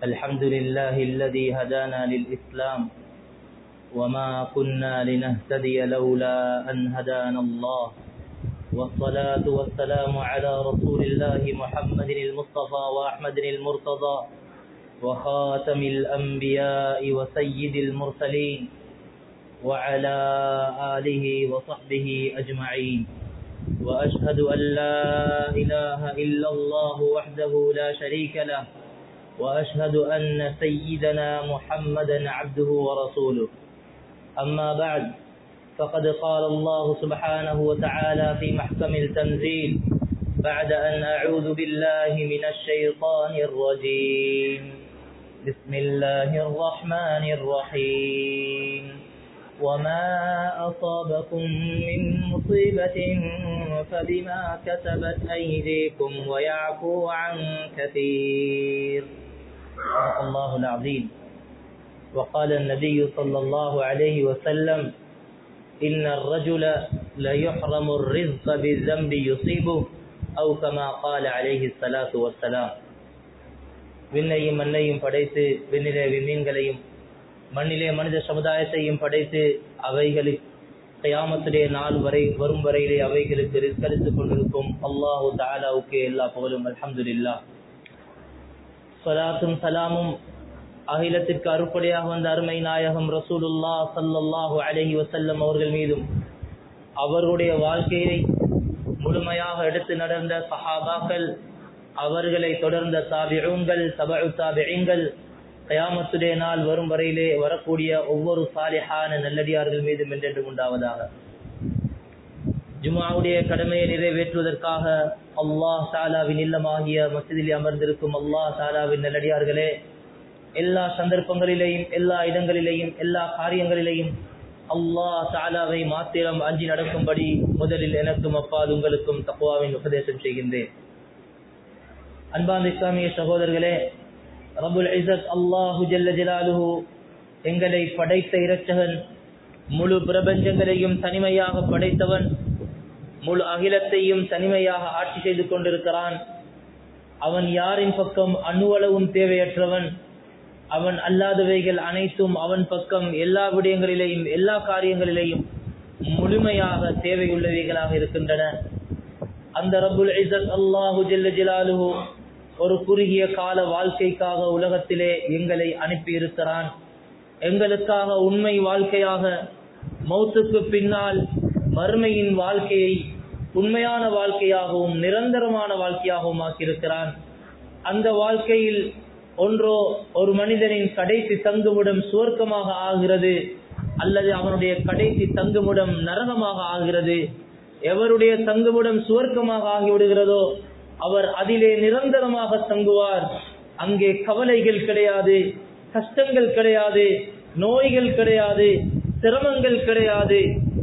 الحمد لله الذي هدانا للإسلام وما كنا لنهتدي لولا أن هدانا الله والصلاة والسلام على رسول الله محمد المصطفى وأحمد المرتضى وخاتم الأنبياء وسيد المرسلين وعلى آله وصحبه أجمعين وأشهد أن لا إله إلا الله وحده لا شريك له وأشهد أن سيدنا محمدا عبده ورسوله أما بعد فقد قال الله سبحانه وتعالى في محكم التنزيل بعد أن أعوذ بالله من الشيطان الرجيم بسم الله الرحمن الرحيم وما أصابكم من مصيبة فبما كسبت أيديكم ويعفو عن كثير الله العظيم وقال النبي صلى الله عليه وسلم إن الرجل ليحرم الرزق بالذنب يصيبه أو كما قال عليه الصلاة والسلام விண்ணையும் மண்ணையும் படைத்து விண்ணிலே விமீன்களையும் மண்ணிலே மனித சமுதாயத்தையும் படைத்து அவைகளுக்கு கயாமத்துடைய நாள் வரை வரும் வரையிலே அவைகளுக்கு ரிஸ்கரித்துக் கொண்டிருக்கும் அல்லாஹு தாலாவுக்கு எல்லா புகழும் அலமதுல்லா சலாத்தும் சலாமும் அகிலத்திற்கு அறுப்படையாக வந்த அருமை நாயகம் ரசூலுல்லா சல்லல்லாஹு அலஹி வசல்லம் அவர்கள் மீதும் அவர்களுடைய வாழ்க்கையை முழுமையாக எடுத்து நடந்த சஹாபாக்கள் அவர்களை தொடர்ந்த தாபிழங்கள் தபு தாபிழங்கள் கயாமத்துடைய நாள் வரும் வரையிலே வரக்கூடிய ஒவ்வொரு சாலிஹான நல்லடியார்கள் மீதும் என்றென்று உண்டாவதாக ஜுமாவுடைய கடமையை நிறைவேற்றுவதற்காக அல்லாஹ் தாலாவின் இல்லமாகிய மசிதில் அமர்ந்திருக்கும் அல்லாஹ் தாலாவின் நல்லடியார்களே எல்லா சந்தர்ப்பங்களிலேயும் எல்லா இடங்களிலேயும் எல்லா காரியங்களிலேயும் அல்லாஹ் தாலாவை மாத்திரம் அஞ்சி நடக்கும்படி முதலில் எனக்கும் அப்பால் உங்களுக்கும் தக்குவாவின் உபதேசம் செய்கின்றேன் அன்பாந்த இஸ்லாமிய சகோதரர்களே ரபுல் இசத் அல்லாஹு ஜல்ல ஜலாலுஹு எங்களை படைத்த இரட்சகன் முழு பிரபஞ்சங்களையும் தனிமையாக படைத்தவன் முழு அகிலத்தையும் தனிமையாக ஆட்சி செய்து கொண்டிருக்கிறான் அவன் யாரின் பக்கம் அணுவளவும் தேவையற்றவன் அவன் அல்லாதவைகள் அனைத்தும் அவன் பக்கம் எல்லா விடயங்களிலேயும் எல்லா காரியங்களிலேயும் முழுமையாக தேவையுள்ளவைகளாக இருக்கின்றன அந்த ரபுல் இசத் அல்லாஹு ஜல்ல ஜலாலுஹு ஒரு குறுகிய கால வாழ்க்கைக்காக உலகத்திலே எங்களை அனுப்பி இருக்கிறான் எங்களுக்காக உண்மை வாழ்க்கையாக மௌத்துக்கு பின்னால் மறுமையின் வாழ்க்கையை உண்மையான வாழ்க்கையாகவும் நிரந்தரமான வாழ்க்கையாகவும் ஆக்கியிருக்கிறான் அந்த வாழ்க்கையில் ஒன்றோ ஒரு மனிதனின் கடைசி தங்குமிடம் சுவர்க்கமாக ஆகிறது அல்லது அவனுடைய கடைசி தங்குமிடம் நரகமாக ஆகிறது எவருடைய தங்குமிடம் சுவர்க்கமாக ஆகிவிடுகிறதோ அவர் அதிலே நிரந்தரமாக தங்குவார் அங்கே கவலைகள் கிடையாது கஷ்டங்கள் கிடையாது நோய்கள் கிடையாது சிரமங்கள் கிடையாது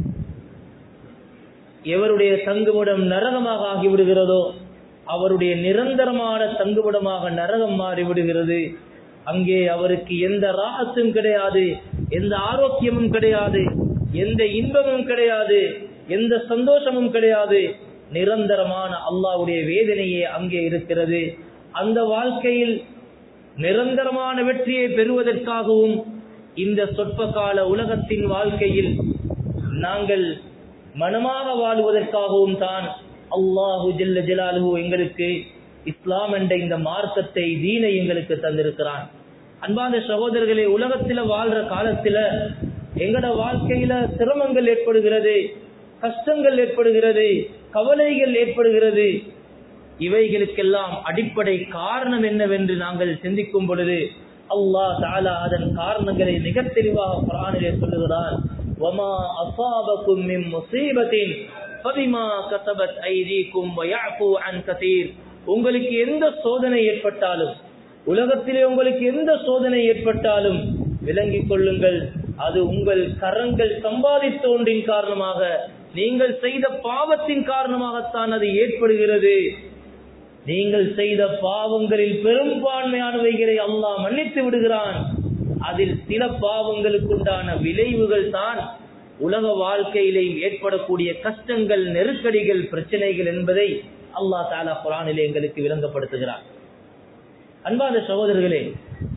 எவருடைய தங்குமிடம் நரகமாக ஆகிவிடுகிறதோ அவருடைய நிரந்தரமான தங்குமிடமாக நரகம் மாறிவிடுகிறது அங்கே அவருக்கு எந்த ராகத்தும் கிடையாது எந்த ஆரோக்கியமும் கிடையாது எந்த இன்பமும் கிடையாது எந்த சந்தோஷமும் கிடையாது நிரந்தரமான அல்லாவுடைய வேதனையே அங்கே இருக்கிறது அந்த வாழ்க்கையில் நிரந்தரமான வெற்றியை பெறுவதற்காகவும் இந்த சொற்ப கால உலகத்தின் வாழ்க்கையில் நாங்கள் மனமாக வாழ்வதற்காகவும் தான் அல்லாஹு ஜல்ல ஜலாலு எங்களுக்கு இஸ்லாம் என்ற இந்த மார்க்கத்தை தீனை எங்களுக்கு தந்திருக்கிறான் அன்பான சகோதரர்களே உலகத்துல வாழ்ற காலத்துல எங்கட வாழ்க்கையில சிரமங்கள் ஏற்படுகிறது கஷ்டங்கள் ஏற்படுகிறது கவலைகள் ஏற்படுகிறது இவைகளுக்கெல்லாம் அடிப்படை காரணம் என்னவென்று நாங்கள் சிந்திக்கும் பொழுது அல்லாஹ் தாலா அதன் காரணங்களை மிக தெளிவாக குரானிலே சொல்லுகிறான் وما أصابكم من مصيبة فبما كسبت أيديكم ويعفو عن كثير உங்களுக்கு எந்த சோதனை ஏற்பட்டாலும் உலகத்திலே உங்களுக்கு எந்த சோதனை ஏற்பட்டாலும் விளங்கிக் கொள்ளுங்கள் அது உங்கள் கரங்கள் சம்பாதித்த ஒன்றின் காரணமாக நீங்கள் செய்த பாவத்தின் காரணமாகத்தான் அது ஏற்படுகிறது நீங்கள் செய்த பாவங்களில் பெரும்பான்மையானவைகளை அல்லாஹ் மன்னித்து விடுகிறான் அதில் சில பாவங்களுக்குண்டான விளைவுகள் தான் உலக வாழ்க்கையிலேயும் ஏற்படக்கூடிய கஷ்டங்கள் நெருக்கடிகள் பிரச்சனைகள் என்பதை அல்லாஹ் தாலா குரானிலே எங்களுக்கு விளங்கப்படுத்துகிறார் அன்பான சகோதரர்களே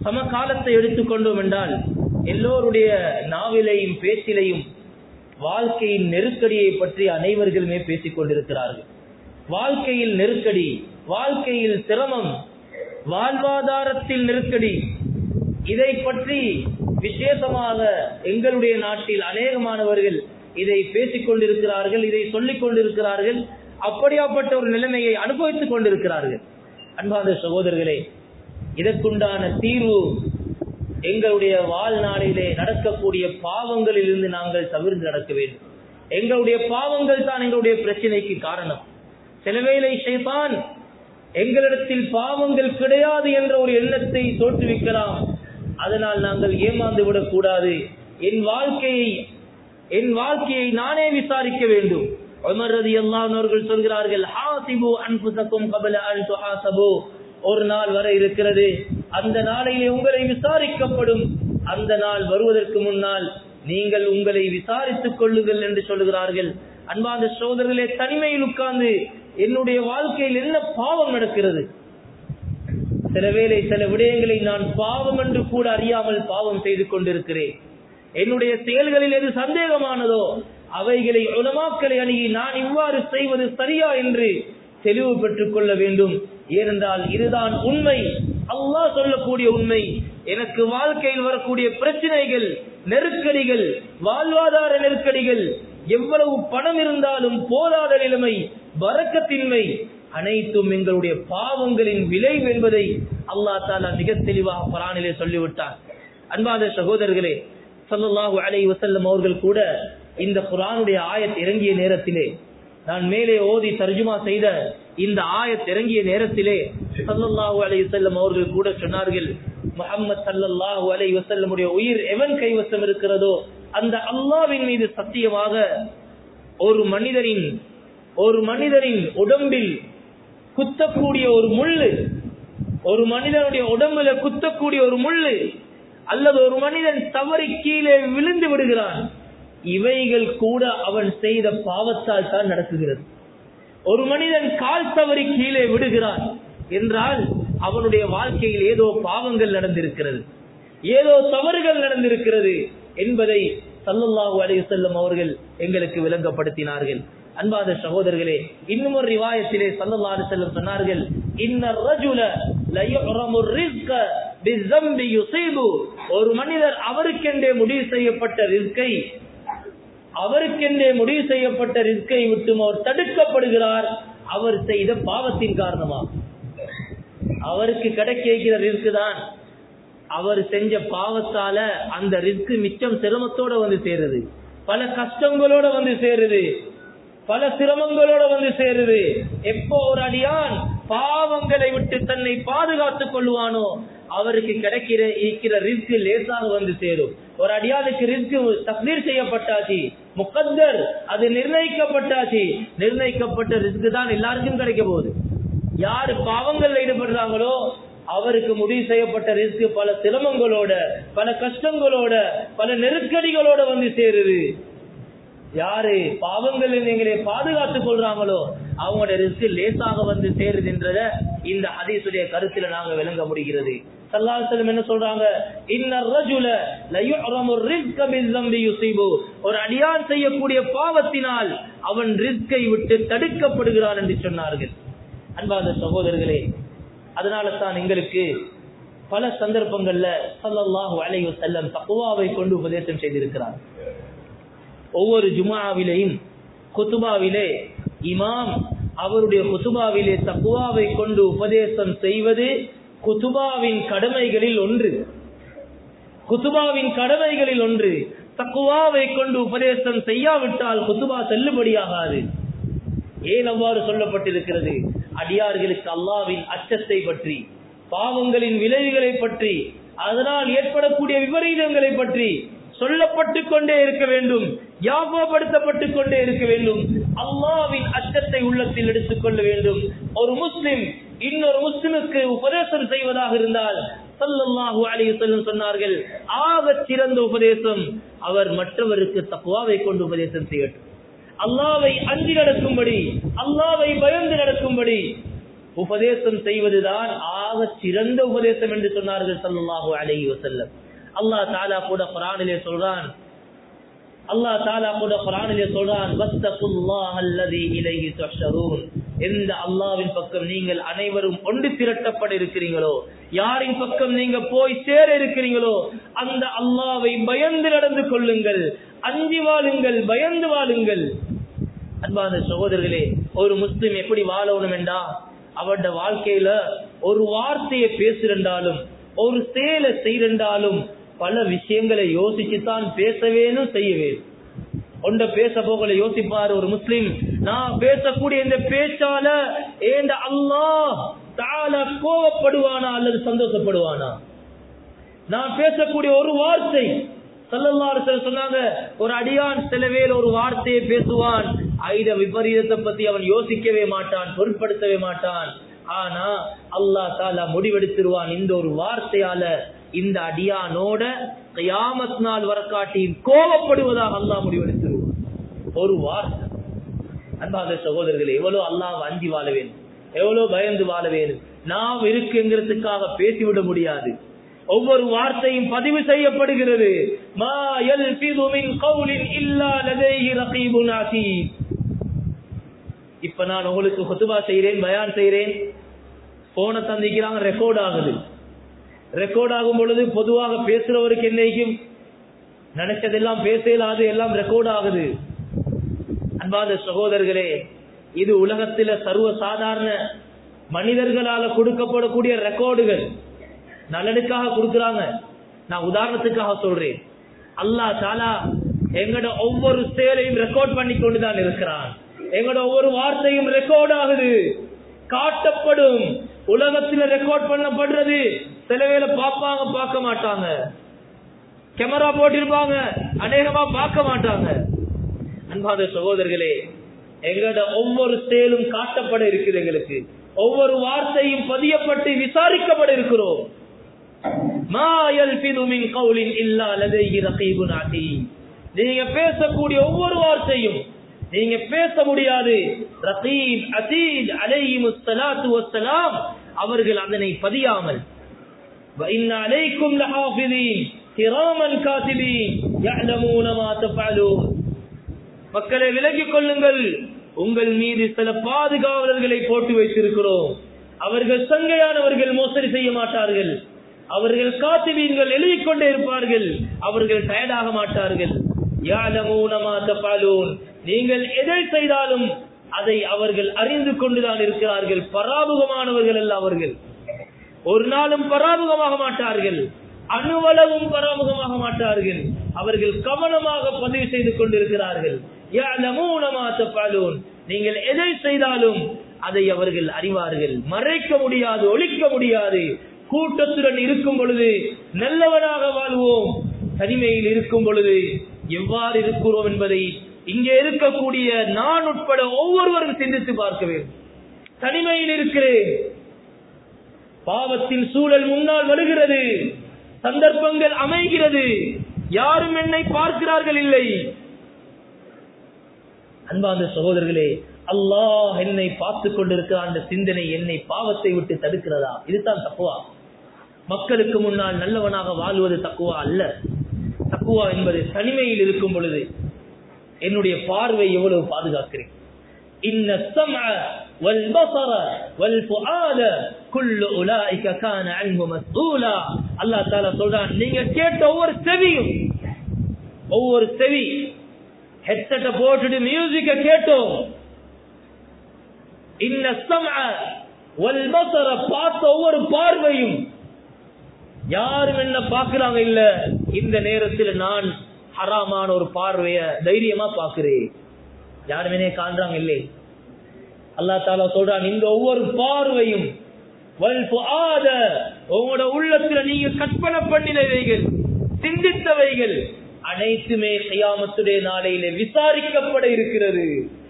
சமகாலத்தை எடுத்துக்கொண்டோம் என்றால் எல்லோருடைய நாவிலையும் பேச்சிலையும் வாழ்க்கையின் நெருக்கடியை பற்றி அனைவர்களுமே பேசிக் கொண்டிருக்கிறார்கள் வாழ்க்கையில் நெருக்கடி வாழ்க்கையில் சிரமம் வாழ்வாதாரத்தில் நெருக்கடி இதை பற்றி விசேஷமாக எங்களுடைய நாட்டில் அநேகமானவர்கள் இதை பேசிக் கொண்டிருக்கிறார்கள் இதை சொல்லிக் கொண்டிருக்கிறார்கள் அப்படியாப்பட்ட ஒரு நிலைமையை அனுபவித்துக் கொண்டிருக்கிறார்கள் அன்பாத சகோதரர்களே இதற்குண்டான தீர்வு எங்களுடைய வாழ்நாளிலே நடக்கக்கூடிய பாவங்களில் இருந்து நாங்கள் தவிர்த்து நடக்க வேண்டும் எங்களுடைய பாவங்கள் தான் எங்களுடைய பிரச்சனைக்கு காரணம் சில வேளை ஷைத்தான் எங்களிடத்தில் பாவங்கள் கிடையாது என்ற ஒரு எண்ணத்தை தோற்றுவிக்கலாம் அதனால் நாங்கள் ஏமாந்து விடக்கூடாது என் வாழ்க்கையை என் வாழ்க்கையை நானே விசாரிக்க வேண்டும் உமர் ரலியல்லாஹு அன்ஹு அவர்கள் சொல்கிறார்கள் ஹாசிபு அன்ஃபுசக்கும் கபல அன் துஹாசபு ஒரு நாள் வர இருக்கிறது அந்த நாளையிலே உங்களை விசாரிக்கப்படும் அந்த நாள் வருவதற்கு முன்னால் நீங்கள் உங்களை விசாரித்துக் கொள்ளுங்கள் என்று சொல்லுகிறார்கள் அன்பாந்த சோதரர்களே தனிமையில் உட்கார்ந்து என்னுடைய வாழ்க்கையில் என்ன பாவம் நடக்கிறது சில வேளை சில விடயங்களை நான் பாவம் என்று கூட அறியாமல் பாவம் செய்து கொண்டிருக்கிறேன் என்னுடைய செயல்களில் எது சந்தேகமானதோ அவைகளை உலமாக்களை அணுகி நான் இவ்வாறு செய்வது சரியா என்று தெளிவு பெற்றுக் கொள்ள வேண்டும் ஏனென்றால் இதுதான் உண்மை அல்லாஹ் சொல்லக்கூடிய உண்மை எனக்கு வாழ்க்கையில் வரக்கூடிய பிரச்சனைகள் நெருக்கடிகள் வாழ்வாதார நெருக்கடிகள் எவ்வளவு பணம் இருந்தாலும் போதாத நிலைமை வரக்கத்தின்மை அனைத்தும் எங்களுடைய பாவங்களின் விளைவு என்பதை அல்லாஹ் தாலா மிக தெளிவாக பரானிலே சொல்லிவிட்டார் அன்பாத சகோதரர்களே சல்லல்லாஹு அலைஹி வஸல்லம் அவர்கள் கூட இந்த குர்ஆனுடைய ஆயத் இறங்கிய நேரத்திலே நான் மேலே ஓதி தர்ஜுமா செய்த இந்த ஆயத் இறங்கிய நேரத்திலே சல்லல்லாஹு அலைஹி வஸல்லம் அவர்கள் கூட சொன்னார்கள் முஹம்மது சல்லல்லாஹு அலைஹி வஸல்லமுடைய உயிர் எவன் கைவசம் இருக்கிறதோ அந்த அல்லாஹ்வின் மீது சத்தியமாக ஒரு மனிதரின் ஒரு மனிதரின் உடம்பில் குத்தக்கூடிய ஒரு முள்ளு ஒரு மனிதனுடைய உடம்புல குத்தக்கூடிய ஒரு முள்ளு அல்லது ஒரு மனிதன் தவறி கீழே விழுந்து விடுகிறான் இவைகள் கூட அவன் செய்த பாவத்தால் தான் நடக்குகிறது ஒரு மனிதன் கால் தவறி கீழே விடுகிறான் என்றால் அவனுடைய வாழ்க்கையில் ஏதோ பாவங்கள் நடந்திருக்கிறது ஏதோ தவறுகள் நடந்திருக்கிறது என்பதை சல்லல்லாஹு அலைஹி வஸல்லம் அவர்கள் எங்களுக்கு விளங்கப்படுத்தினார்கள் அன்பாத சகோதரர்களே இன்னும் ஒரு ரிவாயத்திலே சல்லல்லாஹு அலைஹி வஸல்லம் சொன்னார்கள் இன்ன ரஜுல லயுரமு ரிஸ்க பிஸ்ஸம்பி யுஸீபு ஒரு மனிதர் அவருக்கென்றே முடிவு செய்யப்பட்ட ரிஸ்கை அவருக்கென்றே முடிவு செய்யப்பட்ட ரிஸ்கை விட்டும் அவர் தடுக்கப்படுகிறார் அவர் செய்த பாவத்தின் காரணமாக அவருக்கு கிடைக்கிற ரிஸ்க் தான் அவர் செஞ்ச பாவத்தால அந்த ரிஸ்க் மிச்சம் சிரமத்தோட வந்து சேருது பல கஷ்டங்களோட வந்து சேருது பல சிரமங்களோட வந்து சேருது எப்போ ஒரு அடியான் பாவங்களை விட்டு தன்னை பாதுகாத்துக் கொள்வானோ அவருக்கு கிடைக்கிற இருக்கிற ரிஸ்க் லேசாக வந்து சேரும் ஒரு அடியானுக்கு ரிஸ்க் தக்தீர் செய்யப்பட்டாச்சு முக்கத்தர் அது நிர்ணயிக்கப்பட்டாச்சு நிர்ணயிக்கப்பட்ட ரிஸ்க் தான் எல்லாருக்கும் கிடைக்க போகுது யாரு பாவங்கள்ல ஈடுபடுறாங்களோ அவருக்கு முடிவு செய்யப்பட்ட ரிஸ்க் பல சிரமங்களோட பல கஷ்டங்களோட பல நெருக்கடிகளோட வந்து சேருது யாரு பாவங்கள் எங்களை பாதுகாத்துக் கொள்றாங்களோ அவங்களோட ரிஸ்க் லேசாக வந்து சேருதுன்றத இந்த ஹதீசுடைய கருத்துல நாங்க விளங்க முடிகிறது சல்லாசலம் என்ன சொல்றாங்க இன்னர் ரஜுல லயுஹ்ரமு ரிஸ்க பிஸ்ஸம்பி யுஸீபு ஒரு அடியான் செய்யக்கூடிய பாவத்தினால் அவன் ரிஸ்கை விட்டு தடுக்கப்படுகிறான் என்று சொன்னார்கள் அன்பாத சகோதரர்களே அதனால தான் எங்களுக்கு பல சந்தர்ப்பங்கள்ல சல்லல்லாஹு அலைஹி வஸல்லம் தக்வாவை கொண்டு உபதேசம் செய்திருக்கிறார் ஒவ்வொரு ஜுமாவிலையும் குத்துபாவிலே இமாம் அவருடைய குத்துபாவிலே தக்குவாவை கொண்டு உபதேசம் செய்வது குத்துபாவின் கடமைகளில் ஒன்று குத்துபாவின் கடமைகளில் ஒன்று தக்குவாவை கொண்டு உபதேசம் செய்யாவிட்டால் குத்துபா செல்லுபடியாகாது ஏன் அவ்வாறு சொல்லப்பட்டிருக்கிறது அடியார்களுக்கு அல்லாவின் அச்சத்தை பற்றி பாவங்களின் விளைவுகளை பற்றி அதனால் ஏற்படக்கூடிய விபரீதங்களை பற்றி சொல்லப்பட்டு கொண்டே இருக்க வேண்டும் ஞாபகப்படுத்தப்பட்டு கொண்டே இருக்க வேண்டும் அல்லாவின் அச்சத்தை உள்ளத்தில் எடுத்துக் கொள்ள வேண்டும் ஒரு முஸ்லிம் இன்னொரு முஸ்லிமுக்கு உபதேசம் செய்வதாக இருந்தால் சல்லல்லாஹு அலைஹி வஸல்லம் சொன்னார்கள் ஆக சிறந்த உபதேசம் அவர் மற்றவருக்கு தக்குவாவை கொண்டு உபதேசம் செய்யட்டும் அல்லாவை அஞ்சி நடக்கும்படி அல்லாவை பயந்து நடக்கும்படி உபதேசம் செய்வதுதான் ஆக சிறந்த உபதேசம் என்று சொன்னார்கள் ஸல்லல்லாஹு அலைஹி வஸல்லம் அல்லாஹ் தஆலா கூட குர்ஆனிலே சொல்றான் அல்லாஹ் தாலா கூட குரானிலே சொல்றான் வத்தகுல்லாஹ் அல்லதி இலைஹி துஹ்ஷரூன் எந்த அல்லாஹ்வின் பக்கம் நீங்கள் அனைவரும் ஒன்று திரட்டப்பட இருக்கிறீங்களோ யாரின் பக்கம் நீங்க போய் சேர இருக்கிறீங்களோ அந்த அல்லாஹ்வை பயந்து நடந்து கொள்ளுங்கள் அஞ்சி வாழுங்கள் பயந்து வாழுங்கள் அன்பான சகோதரர்களே ஒரு முஸ்லிம் எப்படி வாழணும் என்றா அவருடைய வாழ்க்கையில ஒரு வார்த்தையை பேசுறண்டாலும் ஒரு செயலை செய்யறண்டாலும் பல விஷயங்களை யோசிச்சுத்தான் பேச வேணும் செய்ய வேணும் ஒன்ற பேச போகல யோசிப்பார் ஒரு முஸ்லிம் நான் பேசக்கூடிய இந்த பேச்சால ஏண்ட அல்லாஹ் தால கோவப்படுவானா அல்லது சந்தோஷப்படுவானா நான் பேசக்கூடிய ஒரு வார்த்தை சல்லல்லாஹு சொன்னாங்க ஒரு அடியான் சிலவேல ஒரு வார்த்தையை பேசுவான் ஆயுத விபரீதத்தை பத்தி அவன் யோசிக்கவே மாட்டான் பொருட்படுத்தவே மாட்டான் ஆனா அல்லாஹ் தாலா முடிவெடுத்துருவான் இந்த ஒரு வார்த்தையால இந்த அடியானோட கயாமத் நாள் வரக்காட்டி கோபப்படுவதாக அல்லாஹ் முடிவெடுத்துருவான் ஒரு வார்த்தை அன்பாத சகோதரர்களே எவ்வளவு அல்லாஹ் அஞ்சி வாழ வேண்டும் எவ்வளவு பயந்து வாழ வேண்டும் நாம் இருக்குங்கிறதுக்காக பேசிவிட முடியாது ஒவ்வொரு வார்த்தையும் பதிவு செய்யப்படுகிறது மா யல்ஃபிது மின் கௌலின் இல்லா லதைஹி ரகீபுன் அதீத் இப்ப நான் உங்களுக்கு ஹுதுபா செய்றேன் பயான் செய்றேன் போனை தந்திக்கிறாங்க ரெக்கார்ட் ஆகுது ரெக்கார்ட் ஆகும் பொழுது பொதுவாக பேசுறவருக்கு என்னைக்கும் நினைச்சதெல்லாம் பேசலாது எல்லாம் ரெக்கார்ட் ஆகுது அன்பாத சகோதரர்களே இது உலகத்தில சர்வ சாதாரண மனிதர்களால கொடுக்கப்படக்கூடிய ரெக்கார்டுகள் நலனுக்காக கொடுக்கறாங்க நான் உதாரணத்துக்காக சொல்றேன் அல்லாஹ் தாலா எங்கட ஒவ்வொரு செயலையும் ரெக்கார்ட் பண்ணி கொண்டுதான் இருக்கிறான் எங்கட ஒவ்வொரு வார்த்தையும் ரெக்கார்ட் ஆகுது காட்டப்படும் உலகத்துல ரெக்கார்ட் பண்ணப்படுறது சில வேளை பார்ப்பாங்க பார்க்க மாட்டாங்க கேமரா போட்டிருப்பாங்க அநேகமா பார்க்க மாட்டாங்க அன்பாத சகோதரர்களே எங்களோட ஒவ்வொரு செயலும் காட்டப்பட இருக்குது எங்களுக்கு ஒவ்வொரு வார்த்தையும் பதியப்பட்டு விசாரிக்கப்பட இருக்கிறோம் மா யல்பிது மின் கௌலின் இல்லா லதைஹி ரகீபுன் அதீத் நீங்க பேசக்கூடிய ஒவ்வொரு வார்த்தையும் நீங்க பேச முடியாது ரகீப் அதீத் அலைஹிமுஸ் ஸலாத்து வஸ்ஸலாம் அவர்கள் அதனை பதியாமல் وإن عليكم لحافظين كراما كاتبين يعلمون ما تفعلون மக்களை விலகிக் கொள்ளுங்கள் உங்கள் மீது சில பாதுகாவலர்களை போட்டு வைத்திருக்கிறோம் அவர்கள் சங்கையானவர்கள் மோசடி செய்ய மாட்டார்கள் அவர்கள் காத்துவீன்கள் எழுதிக் கொண்டே இருப்பார்கள் அவர்கள் டயர்டாக மாட்டார்கள் நீங்கள் எதை செய்தாலும் அதை அவர்கள் அறிந்து கொண்டுதான் இருக்கிறார்கள் பராமுகமானவர்கள் அல்ல அவர்கள் ஒரு நாளும் பராமுகமாக மாட்டார்கள் அணுவளவும் பராமுகமாக மாட்டார்கள் அவர்கள் கவனமாக பதிவு செய்து கொண்டிருக்கிறார்கள் நீங்கள் எதை செய்தாலும் அதை அவர்கள் அறிவார்கள் மறைக்க முடியாது ஒழிக்க முடியாது கூட்டத்துடன் இருக்கும் பொழுது நல்லவனாக வாழ்வோம் தனிமையில் இருக்கும் பொழுது எவ்வாறு இருக்கிறோம் என்பதை இங்கே இருக்கக்கூடிய நான் உட்பட ஒவ்வொருவரும் சிந்தித்து பார்க்க வேண்டும் தனிமையில் இருக்கிறேன் பாவத்தின் சூழல் முன்னால் வருகிறது சந்தர்ப்பங்கள் அமைகிறது யாரும் என்னை பார்க்கிறார்கள் இல்லை அன்பாந்த சகோதரர்களே அல்லாஹ் என்னை பார்த்து கொண்டிருக்கிற அந்த சிந்தனை என்னை பாவத்தை விட்டு தடுக்கிறதா இதுதான் தக்குவா மக்களுக்கு முன்னால் நல்லவனாக வாழ்வது தக்குவா அல்ல தக்குவா என்பது தனிமையில் இருக்கும் பொழுது என்னுடைய பார்வை எவ்வளவு பாதுகாக்கிறேன் இன்ன السمع والبصر والفؤاد كل اولئك كان عنه مسؤولا அல்லாஹ் தஆலா சொல்றான் நீங்க கேட்ட ஒவ்வொரு செவியும் ஒவ்வொரு செவி ஹெட்செட்டை போட்டுட்டு மியூசிக்க கேட்டோம் இன்ன السمع والبصر பார்த்த ஒவ்வொரு பார்வையும் யாரும் என்ன பாக்குறாங்க இல்ல இந்த நேரத்தில் நான் ஹராமான ஒரு பார்வைய தைரியமா பாக்குறேன் யாரும் என்ன காண்றாங்க இல்லை அல்லா தாலா சொல்றான் இந்த ஒவ்வொரு பார்வையும் உங்களோட உள்ளத்துல நீங்க கற்பனை பண்ணினவைகள் சிந்தித்தவைகள் அனைத்துமே கையாமத்துடைய நாளையில விசாரிக்கப்பட இருக்கிறது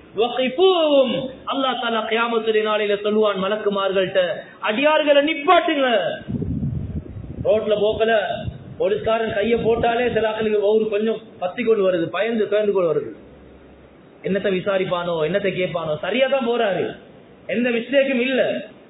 அல்லா தாலா கையாமத்துடைய நாளையில சொல்லுவான் மலக்குமார்கள்ட்ட அடியார்களை நிப்பாட்டுங்க ரோட்ல போக்கல போலீஸ்காரன் கைய போட்டாலே சில ஆக்களுக்கு ஒவ்வொரு கொஞ்சம் பத்தி கொண்டு வருது பயந்து சேர்ந்து கொண்டு வருது என்னத்தை விசாரிப்பானோ என்னத்தை கேட்பானோ சரியா தான் போறாரு எந்த மிஸ்டேக்கும் இல்ல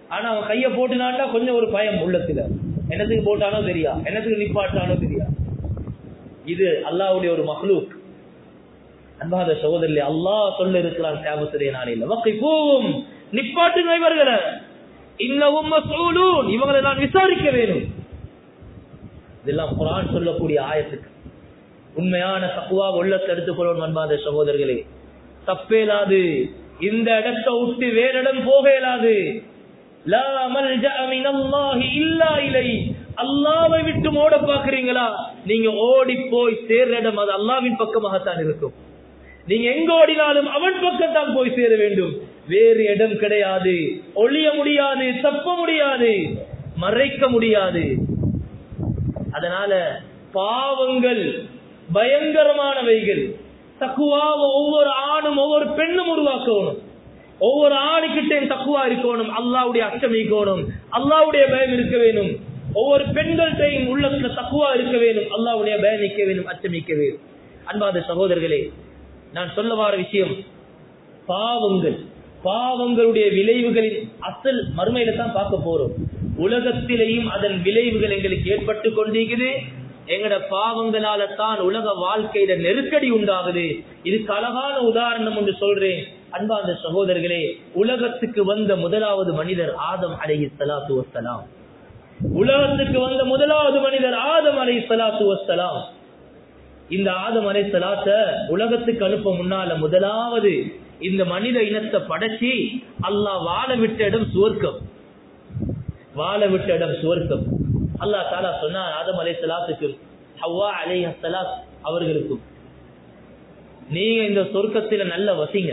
ஆனா அவன் கைய போட்டுனான்டா கொஞ்சம் ஒரு பயம் உள்ளத்துல என்னத்துக்கு போட்டானோ தெரியா என்னத்துக்கு நிப்பாட்டானோ தெரியா இது அல்லாஹ்வுடைய ஒரு மஹ்லூக் அன்பாத சகோதரி அல்லாஹ் சொல்ல இருக்கிறான் கேமத்துடைய நாளையில வக்கிஃபூம் நிப்பாட்டுங்க இவர்களை இன்னவும் மஸ்ஊலூன் இவங்களை நான் விசாரிக்க வேணும் இதெல்லாம் குரான் சொல்லக்கூடிய ஆயத்துக்கு உண்மையான தக்குவா உள்ளத்தை எடுத்துக்கொள்வோம் அன்பாத சகோதரர்களே தப்பேலாது இந்த இடத்தை விட்டு வேற இடம் போக இயலாது லா மல்ஜஅ மினல்லாஹி இல்லா இலை அல்லாஹ்வை விட்டு ஓட பாக்குறீங்களா நீங்க ஓடி போய் சேர்ற இடம் அது அல்லாஹ்வின் பக்கமாகத்தான் இருக்கும் நீங்க எங்க ஓடினாலும் அவன் பக்கம் தான் போய் சேர வேண்டும் வேறு இடம் கிடையாது ஒளிய முடியாது தப்ப முடியாது மறைக்க முடியாது அதனால பாவங்கள் பயங்கரமானவைகள் தக்குவாவ ஒவ்வொரு ஆணும் ஒவ்வொரு பெண்ணும் உருவாக்கணும் ஒவ்வொரு ஆணுக்கிட்டையும் தக்குவா இருக்கணும் அல்லாவுடைய அச்சம் இருக்கணும் அல்லாவுடைய பயம் இருக்க வேணும் ஒவ்வொரு பெண்கள்கிட்டையும் உள்ளத்துல தக்குவா இருக்க வேணும் அல்லாவுடைய பயம் நிற்க வேணும் அச்சம் நிற்க வேணும் அன்பாத சகோதரர்களே நான் சொல்ல வார விஷயம் பாவங்கள் பாவங்களுடைய விளைவுகளின் அசல் மறுமையில தான் பார்க்க போறோம் உலகத்திலேயும் அதன் விளைவுகள் எங்களுக்கு ஏற்பட்டு கொண்டிருக்குது எங்கட பாவங்களால தான் உலக வாழ்க்கையில நெருக்கடி உண்டாகுது இதுக்கு அழகான உதாரணம் ஒன்று சொல்றேன் அன்பார்ந்த சகோதரர்களே உலகத்துக்கு வந்த முதலாவது மனிதர் ஆதம் அலைஹி ஸலாத்து வஸ்ஸலாம் உலகத்துக்கு வந்த முதலாவது மனிதர் ஆதம் அலை சலாத்து வஸ்ஸலாம் இந்த ஆதம் அலை சலாத்த உலகத்துக்கு அனுப்ப முன்னால முதலாவது இந்த மனித இனத்தை படைச்சி அல்லாஹ் வாழ விட்ட இடம் சுவர்க்கம் வாழ விட்ட இடம் சுவர்க்கம் அல்லாஹ் தாலா சொன்னார் ஆதம் அலை சலாத்துக்கும் ஹவ்வா அலை சலாத் அவர்களுக்கும் நீங்க இந்த சொர்க்கத்துல நல்ல வசிங்க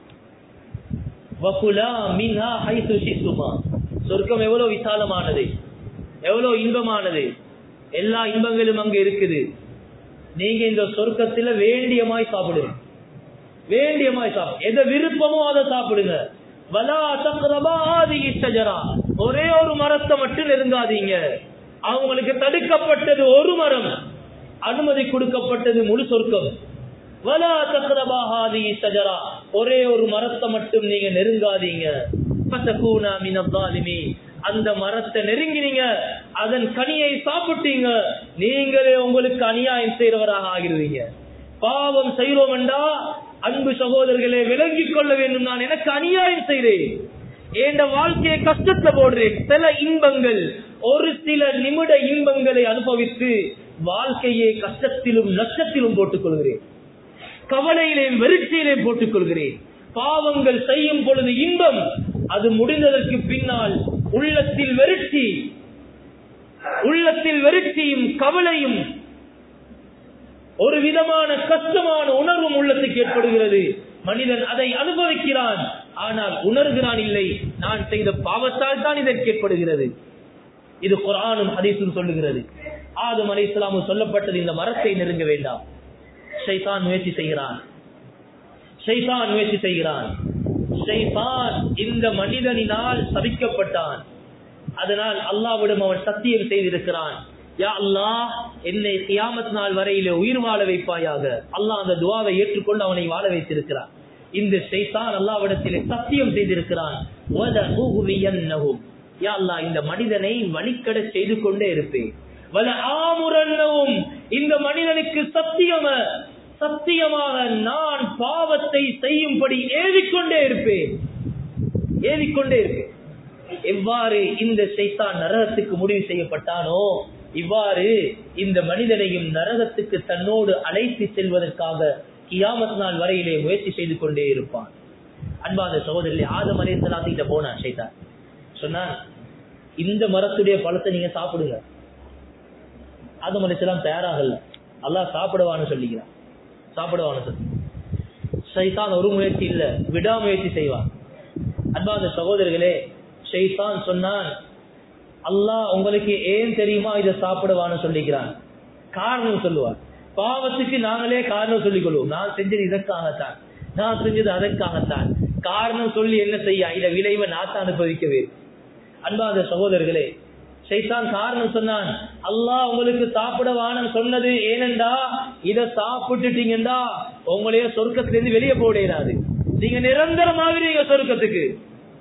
வகுலா மின்ஹா ஹைசு ஷித்துமா சொர்க்கம் எவ்வளவு விசாலமானது எவ்வளவு இன்பமானது எல்லா இன்பங்களும் அங்க இருக்குது நீங்க இந்த சொர்க்கத்துல வேண்டியமாய் சாப்பிடுங்க வேண்டியமாய் சாப்பிடு எதை விருப்பமோ அதை சாப்பிடுங்க வலா தக்ரபா ஆதிகி ஷஜரா ஒரே ஒரு மரத்தை மட்டும் நெருங்காதீங்க அவங்களுக்கு தடுக்கப்பட்டது ஒரு மரம் அனுமதி கொடுக்கப்பட்டது முழு சொர்க்கம் வலா தக்ரபா ஆதிகி ஷஜரா ஒரே ஒரு மரத்தை மட்டும் நீங்க நெருங்காதீங்க பத்தகூனா மினத்தாலிமி அந்த மரத்தை நெருங்கினீங்க அதன் கனியை சாப்பிட்டீங்க நீங்களே உங்களுக்கு அநியாயம் செய்யறவராக ஆகிருவீங்க பாவம் செய்யறோம் என்றா அன்பு சகோதரர்களே விளங்கிக் கொள்ள வேண்டும் நான் எனக்கு அநியாயம் செய்கிறேன் என் வாழ்க்கையை கஷ்டத்துல போடுறேன் சில இன்பங்கள் ஒரு சில நிமிட இன்பங்களை அனுபவித்து வாழ்க்கையை கஷ்டத்திலும் நஷ்டத்திலும் போட்டுக் கொள்கிறேன் கவலையிலேயும் வெறுச்சியிலேயும் போட்டுக் கொள்கிறேன் பாவங்கள் செய்யும் பொழுது இன்பம் அது முடிந்ததற்கு பின்னால் உள்ளத்தில் வெறுச்சி உள்ளத்தில் வெறுச்சியும் கவலையும் ஒரு விதமான கஷ்டமான உணர்வும் உள்ளத்துக்கு ஏற்படுகிறது மனிதன் அதை அனுபவிக்கிறான் ஆனால் உணர்கிறான் இல்லை நான் செய்த பாவத்தால் தான் இதற்கு ஏற்படுகிறது இது குரானும் ஹதீஸும் சொல்லுகிறது ஆதம் அலை இஸ்லாமும் சொல்லப்பட்டது இந்த மரத்தை நெருங்க வேண்டாம் ஷைதான் முயற்சி செய்கிறான் ஷைதான் முயற்சி செய்கிறான் ஷைதான் இந்த மனிதனினால் சபிக்கப்பட்டான் அதனால் அல்லாவிடம் அவன் சத்தியம் செய்திருக்கிறான் யா அல்லாஹ் என்னை கியாமத் நாள் வரையிலே உயிர் வாழ வைப்பாயாக அல்லாஹ் அந்த துவாவை ஏற்றுக்கொண்டு அவனை வாழ வைத்திருக்கிறான் இந்த ஷைதான் அல்லாவிடத்திலே சத்தியம் செய்திருக்கிறான் யா அல்லாஹ் இந்த மனிதனை வழிக்கட செய்து கொண்டே இருப்பேன் வல ஆமுரன்னவும் இந்த மனிதனுக்கு சத்தியம சத்தியமாக நான் பாவத்தை செய்யும்படி ஏவிக்கொண்டே இருப்பேன் ஏவிக்கொண்டே இருப்பேன் எவ்வாறு இந்த சைத்தான் நரகத்துக்கு முடிவு செய்யப்பட்டானோ இவ்வாறு இந்த மனிதனையும் நரகத்துக்கு தன்னோடு அழைத்து செல்வதற்காக கியாமத் நாள் வரையிலே முயற்சி செய்து கொண்டே இருப்பான் அன்பாத சகோதரி ஆதம் அலே சலாத்திட்ட போனான் சைத்தான் சொன்னான் இந்த மரத்துடைய பழத்தை நீங்க சாப்பிடுங்க ஆதம் அலிசலாம் தயாராகல அல்லாஹ் சாப்பிடுவான்னு சொல்லிக்கிறான் சாப்பிடுவான்னு சொல்லி சைத்தான் ஒரு முயற்சி இல்ல விடாமுயற்சி செய்வான் அன்பாத சகோதரர்களே ஷைத்தான் சொன்னான் அல்லாஹ் உங்களுக்கு ஏன் தெரியுமா இதை சாப்பிடுவான்னு சொல்லிக்கிறான் காரணம் சொல்லுவார் பாவத்துக்கு நாங்களே காரணம் சொல்லிக் கொள்வோம் நான் செஞ்சது இதற்காகத்தான் நான் செஞ்சது அதற்காகத்தான் காரணம் சொல்லி என்ன செய்ய இத விளைவை நான் அனுபவிக்கவே அன்பாத சகோதரர்களே சைத்தான் காரணம் சொன்னான் அல்லாஹ் உங்களுக்கு சாப்பிட வானம் சொன்னது ஏனென்றா இத சாப்பிட்டுட்டீங்கடா உங்களைய சொர்க்கத்திலிருந்து வெளியே போடாது நீங்க நிரந்தரமாகிறீங்க சொர்க்கத்துக்கு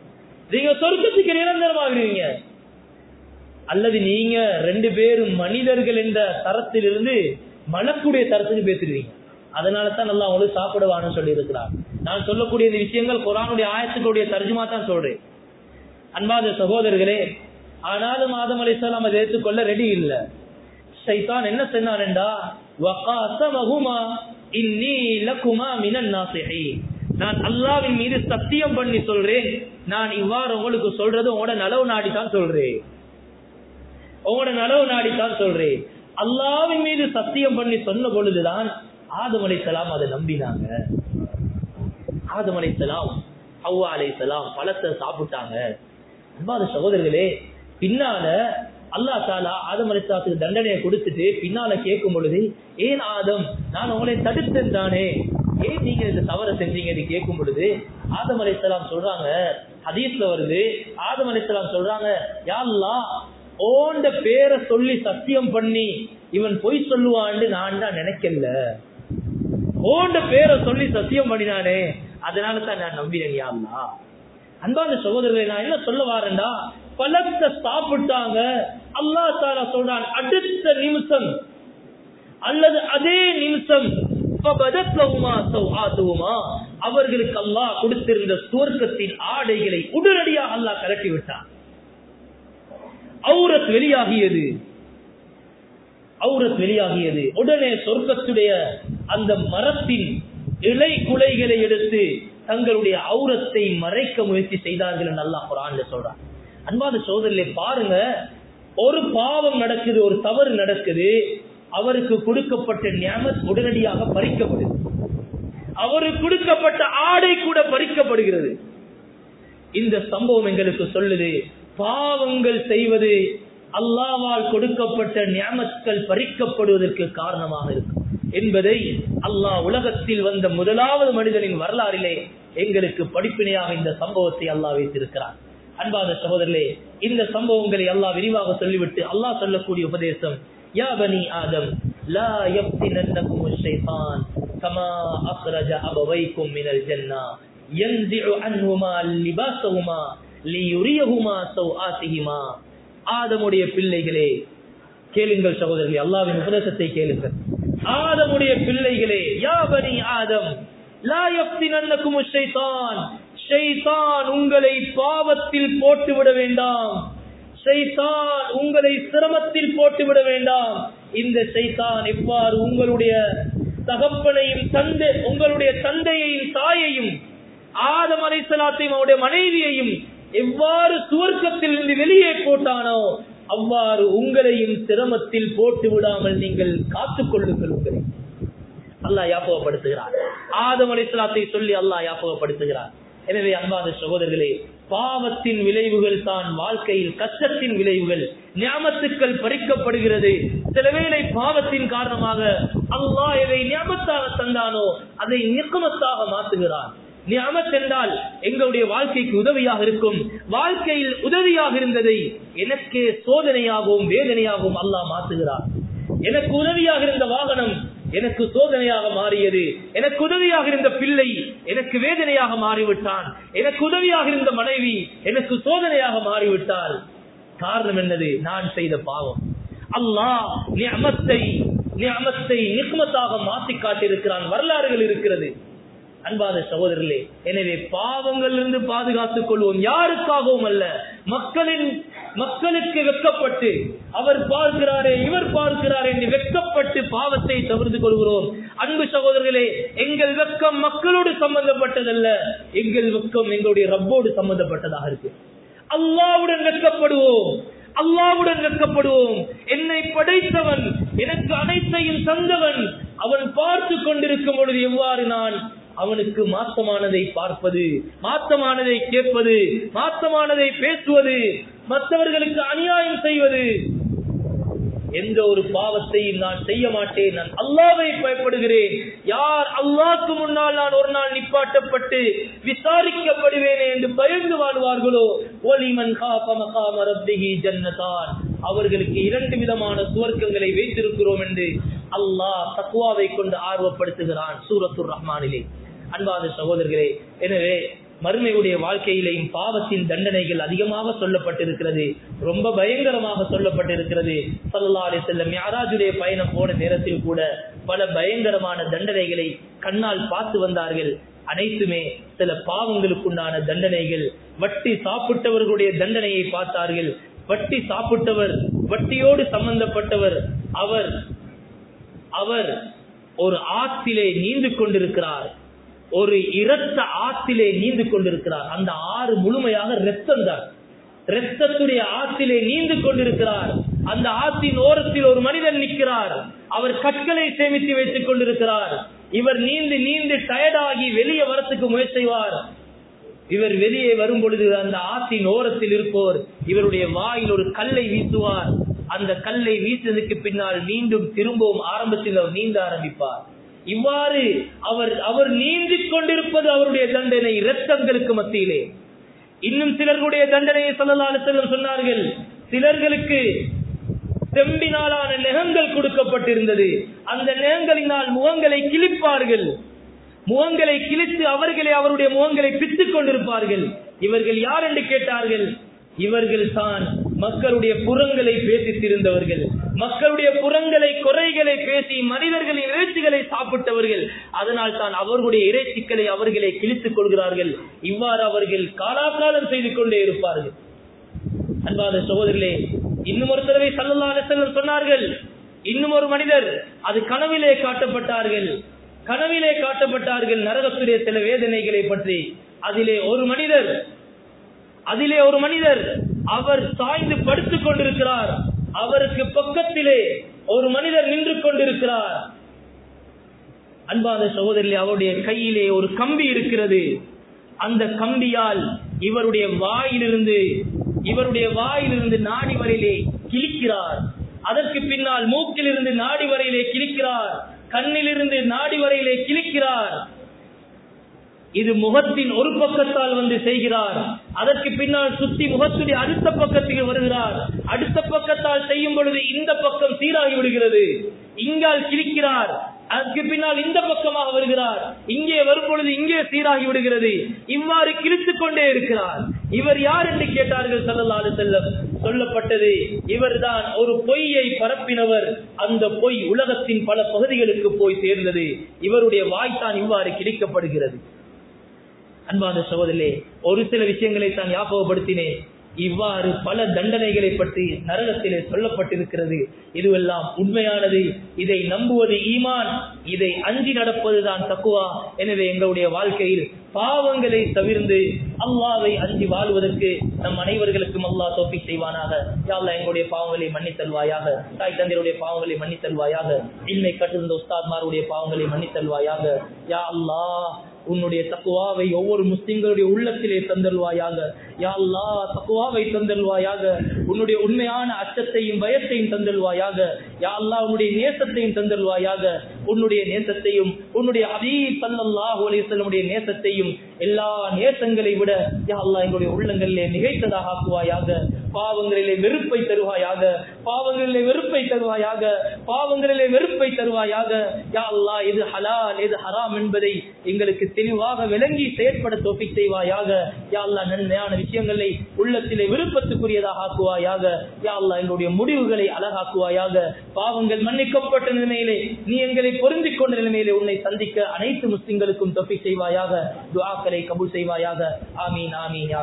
நீங்க சொர்க்கத்துக்கு நிரந்தரமாகிறீங்க அல்லது நீங்க ரெண்டு பேரும் மனிதர்கள் என்ற தரத்திலிருந்து மலக்குடைய தரத்துக்கு பேசுறீங்க அதனால தான் நல்லா உங்களுக்கு சாப்பிடுவான்னு சொல்லி இருக்கிறார் நான் சொல்லக்கூடிய இந்த விஷயங்கள் குரானுடைய ஆயத்துக்களுடைய தர்ஜுமா தான் சொல்றேன் அன்பாத சகோதரர்களே ஆனாலும் ஆதம் அலிஸ்லாம் அதை ஏற்றுக்கொள்ள ரெடி இல்ல சைத்தான் என்ன சொன்னான்டா வகாசமகுமா இன்னி லகுமா மினன் நாசிஹீன் நான் அல்லாவின் மீது சத்தியம் பண்ணி சொல்றேன் நான் இவ்வாறு உங்களுக்கு சொல்றது உங்களோட நலவு நாடி தான் சொல்றேன் உங்களோட நலவு நாடி தான் சொல்றேன் அல்லாவின் மீது சத்தியம் பண்ணி சொன்ன பொழுதுதான் ஆதம் அலைசலாம் அதை நம்பினாங்க ஆதம் அலைசலாம் ஹவ்வா அலைசலாம் பழத்தை சாப்பிட்டாங்க அன்பாத சகோதரர்களே பின்னால அல்லா தாலா ஆதம் அலிஸ்லாத்துக்கு தண்டனையை கொடுத்துட்டு பின்னால கேட்கும் பொழுது ஏன் ஆதம் நான் உங்களை தடுத்தேன் தானே ஏன் நீங்க இந்த தவறை செஞ்சீங்க இது கேட்கும் பொழுது ஆதம் அலிஸ்லாம் சொல்றாங்க ஹதீஸ்ல வருது ஆதம் அலிஸ்லாம் சொல்றாங்க யாழ்லா ஓண்ட பேரை சொல்லி சத்தியம் பண்ணி இவன் பொய் சொல்லுவான்னு நான் தான் நினைக்கல ஓண்ட பேரை சொல்லி சத்தியம் பண்ணினானே அதனால தான் நான் நம்பினேன் யாழ்லா அன்பான சகோதரர்களை நான் என்ன சொல்ல வாரேன்டா பழத்தை சாப்பிட்டாங்க அல்லா தாலா சொல்றான் அடுத்த நிமிஷம் அல்லது அதே நிமிஷம் அவர்களுக்கு அல்லாஹ் கொடுத்திருந்த சுவர்க்கத்தின் ஆடைகளை உடனடியாக அல்லாஹ் கலட்டி விட்டான் அவுரத் வெளியாகியது அவுரத் வெளியாகியது உடனே சொர்க்கத்துடைய அந்த மரத்தின் இலை குலைகளை எடுத்து தங்களுடைய அவுரத்தை மறைக்க முயற்சி செய்தார்கள் என்று அல்லாஹ் குரான்ல சொல்றான் அன்பாத சோதரிலே பாருங்க ஒரு பாவம் நடக்குது ஒரு தவறு நடக்குது அவருக்கு கொடுக்கப்பட்ட ஞாபத் உடனடியாக பறிக்கப்படுது அவருக்கு கொடுக்கப்பட்ட ஆடை கூட பறிக்கப்படுகிறது இந்த சம்பவம் எங்களுக்கு சொல்லுது பாவங்கள் செய்வது அல்லாவால் கொடுக்கப்பட்ட ஞாபகங்கள் பறிக்கப்படுவதற்கு காரணமாக இருக்கும் என்பதை அல்லாஹ் உலகத்தில் வந்த முதலாவது மனிதனின் வரலாறிலே எங்களுக்கு படிப்பினையாக இந்த சம்பவத்தை அல்லாஹ் வைத்திருக்கிறார் அன்பாத சகோதரர்களே இந்த சம்பவங்களை அல்லாஹ் விரிவாக சொல்லிவிட்டு அல்லாஹ் சொல்லக்கூடிய உபதேசம் யா பனி ஆதம் லா يفتننكم الشيطان كما اخرج ابويكم من الجنه ينزع عنهما لباسهما ليريهما سوآتهما ஆதமுடைய பிள்ளைகளே கேளுங்கள் சகோதரர்களே அல்லாஹ்வின் உபதேசத்தை கேளுங்கள் ஆதமுடைய பிள்ளைகளே யா பனி ஆதம் லா யஃப்தினன்னக்கும் ஷைத்தான் ஷைத்தான் உங்களை பாவத்தில் போட்டு விட வேண்டாம் ஷைத்தான் உங்களை சிரமத்தில் போட்டு விட வேண்டாம் இந்த ஷைத்தான் எவ்வாறு உங்களுடைய தகப்பனையும் தந்தை உங்களுடைய தந்தையையும் தாயையும் ஆதம் அலைசலாத்தையும் அவருடைய மனைவியையும் எவ்வாறு சுவர்க்கத்தில் இருந்து வெளியே போட்டானோ அவ்வாறு உங்களையும் சிரமத்தில் போட்டு விடாமல் நீங்கள் காத்துக் கொள்ளுங்கள் உங்களை அல்லாஹ் யாபகப்படுத்துகிறார் ஆதம் அலைசலாத்தை சொல்லி அல்லாஹ் யாபகப்படுத்துகிறார் எனவே அன்பாத சகோதரர்களே பாவத்தின் விளைவுகள் தான் வாழ்க்கையில் கஷ்டத்தின் விளைவுகள் ஞாபத்துக்கள் பறிக்கப்படுகிறது சில வேளை பாவத்தின் காரணமாக அல்லாஹ் எதை ஞாபகத்தாக தந்தானோ அதை நிக்கமத்தாக மாற்றுகிறான் நியமத் என்றால் எங்களுடைய வாழ்க்கைக்கு உதவியாக இருக்கும் வாழ்க்கையில் உதவியாக இருந்ததை எனக்கே சோதனையாகவும் வேதனையாகவும் அல்லாஹ் மாற்றுகிறார் எனக்கு உதவியாக இருந்த வாகனம் எனக்கு சோதனையாக மாறியது எனக்கு உதவியாக இருந்த பிள்ளை எனக்கு வேதனையாக மாறிவிட்டான் எனக்கு உதவியாக இருந்த மனைவி எனக்கு சோதனையாக மாறிவிட்டால் காரணம் என்னது நான் செய்த பாவம் அல்லாஹ் நியமத்தை நியமத்தை நிக்மத்தாக மாற்றி காட்டியிருக்கிறான் வரலாறுகள் இருக்கிறது அன்பாத சகோதரர்களே எனவே பாவங்களிலிருந்து பாதுகாத்துக் கொள்வோம் யாருக்காகவும் அல்ல மக்களின் மக்களுக்கு வெக்கப்பட்டு அவர் பார்க்கிறாரே இவர் பார்க்கிறாரே என்று வெக்கப்பட்டு பாவத்தை தவிர்த்து கொள்கிறோம் அன்பு சகோதரர்களே எங்கள் வெக்கம் மக்களோடு சம்பந்தப்பட்டதல்ல எங்கள் வெக்கம் எங்களுடைய ரப்போடு சம்பந்தப்பட்டதாக இருக்கு அல்லாவுடன் வெட்கப்படுவோம் அல்லாவுடன் வெட்கப்படுவோம் என்னை படைத்தவன் எனக்கு அனைத்தையும் தந்தவன் அவன் பார்த்து கொண்டிருக்கும் பொழுது எவ்வாறு நான் அவனுக்கு மாத்தமானதை பார்ப்பது மாத்தமானதை கேட்பது மாத்தமானதை பேசுவது மற்றவர்களுக்கு அநியாயம் செய்வது எந்த ஒரு பாவத்தையும் நான் செய்ய மாட்டேன் நான் அல்லாவை பயப்படுகிறேன் யார் அல்லாக்கு முன்னால் நான் ஒரு நாள் நிப்பாட்டப்பட்டு விசாரிக்கப்படுவேனே என்று பயந்து வாழ்வார்களோ ஒலிமன் ஜன்னதான் அவர்களுக்கு இரண்டு விதமான சுவர்க்கங்களை வைத்திருக்கிறோம் என்று அல்லாஹ் தக்குவாவை கொண்டு ஆர்வப்படுத்துகிறான் சூரத்துர் ரஹ்மானிலே அன்பாத சகோதரர்களே எனவே மறுமையுடைய வாழ்க்கையிலேயும் பாவத்தின் தண்டனைகள் அதிகமாக சொல்லப்பட்டிருக்கிறது ரொம்ப பயங்கரமாக சொல்லப்பட்டிருக்கிறது சல்லா அலி செல்லம் யாராஜுடைய பயணம் போன நேரத்தில் கூட பல பயங்கரமான தண்டனைகளை கண்ணால் பார்த்து வந்தார்கள் அனைத்துமே சில பாவங்களுக்குண்டான தண்டனைகள் வட்டி சாப்பிட்டவர்களுடைய தண்டனையை பார்த்தார்கள் வட்டி சாப்பிட்டவர் வட்டியோடு சம்பந்தப்பட்டவர் அவர் அவர் ஒரு ஆற்றிலே நீந்து கொண்டிருக்கிறார் ஒரு இரத்த ஆற்றிலே நீந்து கொண்டிருக்கிறார் அந்த ஆறு முழுமையாக ரத்தம் தான் ரத்தத்துடைய ஆற்றிலே நீந்து கொண்டிருக்கிறார் அந்த ஆற்றின் ஓரத்தில் ஒரு மனிதன் நிற்கிறார் அவர் கற்களை சேமித்து வைத்துக் கொண்டிருக்கிறார் இவர் நீந்து நீந்து டயர்டாகி வெளியே வரத்துக்கு முயற்சி செய்வார் இவர் வெளியே வரும் பொழுது அந்த ஆற்றின் ஓரத்தில் இருப்போர் இவருடைய வாயில் ஒரு கல்லை வீசுவார் அந்த கல்லை வீசியதுக்கு பின்னால் மீண்டும் திரும்பவும் ஆரம்பத்தில் அவர் நீந்த ஆரம்பிப்பார் இவ்வாறு அவர் அவர் நீந்தி கொண்டிருப்பது அவருடைய தண்டனை இரத்தங்களுக்கு மத்தியிலே இன்னும் சிலர்களுடைய தண்டனையை சொல்லலான செல்லும் சொன்னார்கள் சிலர்களுக்கு செம்பினாலான நெகங்கள் கொடுக்கப்பட்டிருந்தது அந்த நெகங்களினால் முகங்களை கிழிப்பார்கள் முகங்களை கிழித்து அவர்களே அவருடைய முகங்களை பித்துக் கொண்டிருப்பார்கள் இவர்கள் யார் என்று கேட்டார்கள் இவர்கள் தான் மக்களுடைய புறங்களை பேசி திருந்தவர்கள் மக்களுடைய புறங்களை குறைகளை பேசி மனிதர்களின் இறைச்சிகளை சாப்பிட்டவர்கள் அதனால் தான் அவர்களுடைய இறைச்சிகளை அவர்களை கிழித்துக் கொள்கிறார்கள் இவ்வாறு அவர்கள் காலாகாலம் செய்து கொண்டே இருப்பார்கள் அன்பாத சகோதரர்களே இன்னும் ஒரு தடவை சல்லல்லா செல்லம் சொன்னார்கள் இன்னும் ஒரு மனிதர் அது கனவிலே காட்டப்பட்டார்கள் கனவிலே காட்டப்பட்டார்கள் நரகத்துடைய சில வேதனைகளை பற்றி அதிலே ஒரு மனிதர் அதிலே ஒரு மனிதர் அவர் சாய்ந்து படுத்துக் கொண்டிருக்கிறார் அவருக்கு பக்கத்திலே ஒரு மனிதர் நின்று கொண்டிருக்கிறார் அன்பாத சகோதரி அவருடைய கையிலே ஒரு கம்பி இருக்கிறது அந்த கம்பியால் இவருடைய வாயிலிருந்து இவருடைய வாயிலிருந்து நாடி வரையிலே கிழிக்கிறார் அதற்கு பின்னால் மூக்கிலிருந்து நாடி வரையிலே கிழிக்கிறார் கண்ணிலிருந்து நாடி வரையிலே கிழிக்கிறார் இது முகத்தின் ஒரு பக்கத்தால் வந்து செய்கிறார் அதற்கு பின்னால் சுத்தி முகத்துடைய அடுத்த பக்கத்துக்கு வருகிறார் அடுத்த பக்கத்தால் செய்யும் பொழுது இந்த பக்கம் சீராகி விடுகிறது இங்கால் கிழிக்கிறார் அதற்கு பின்னால் இந்த பக்கமாக வருகிறார் இங்கே வரும் பொழுது இங்கே சீராகி விடுகிறது இவ்வாறு கிழித்துக் கொண்டே இருக்கிறார் இவர் யார் என்று கேட்டார்கள் சல்லல்லாஹு செல்லம் சொல்லப்பட்டது இவர்தான் ஒரு பொய்யை பரப்பினவர் அந்த பொய் உலகத்தின் பல பகுதிகளுக்கு போய் சேர்ந்தது இவருடைய வாய்த்தான் இவ்வாறு கிழிக்கப்படுகிறது அன்பான சகோதரே ஒரு சில விஷயங்களை தான் ஞாபகப்படுத்தினேன் இவ்வாறு பல தண்டனைகளை பற்றி நரகத்திலே சொல்லப்பட்டிருக்கிறது இதுவெல்லாம் உண்மையானது இதை நம்புவது ஈமான் இதை அஞ்சி நடப்பதுதான் தக்குவா எனவே எங்களுடைய வாழ்க்கையில் பாவங்களை தவிர்ந்து அல்லாவை அஞ்சி வாழ்வதற்கு நம் அனைவர்களுக்கும் அல்லாஹ் தோப்பி செய்வானாக யாழ்லா எங்களுடைய பாவங்களை மன்னித்தல்வாயாக தாய் தந்தையுடைய பாவங்களை மன்னித்தல்வாயாக இன்மை கட்டிருந்த உஸ்தாத்மாருடைய பாவங்களை மன்னித்தல்வாயாக யா அல்லாஹ் உன்னுடைய தக்குவாவை ஒவ்வொரு முஸ்லிம்களுடைய உள்ளத்திலே தந்தல்வாயாக யா அல்லா தக்குவாவை தந்தல்வாயாக உன்னுடைய உண்மையான அச்சத்தையும் பயத்தையும் தந்தல்வாயாக யா அல்லா உன்னுடைய நேசத்தையும் தந்தல்வாயாக உன்னுடைய நேசத்தையும் உன்னுடைய ஹபீப் ஸல்லல்லாஹு அலைஹி வஸல்லமுடைய நேசத்தையும் எல்லா நேசங்களை விட யா அல்லா எங்களுடைய உள்ளங்களிலே நிகழ்த்ததாக ஆக்குவாயாக பாவங்களிலே வெறுப்பை தருவாயாக பாவங்களிலே வெறுப்பை தருவாயாக பாவங்களிலே வெறுப்பை தருவாயாக யா அல்லா எது ஹலால் எது ஹராம் என்பதை எங்களுக்கு தெளிவாக விளங்கி செயற்பட தோப்பி செய்வாயாக யா அல்லா நன்மையான விஷயங்களை உள்ளத்திலே விருப்பத்துக்குரியதாக ஆக்குவாயாக யா அல்லா எங்களுடைய முடிவுகளை அழகாக்குவாயாக பாவங்கள் மன்னிக்கப்பட்ட நிலைமையிலே நீ எங்களை பொருந்திக் கொண்ட நிலைமையிலே உன்னை சந்திக்க அனைத்து முஸ்லிம்களுக்கும் தொப்பி செய்வாயாக துஆக்களை கபூல் செய்வாயாக ஆமீன் ஆமீன் யா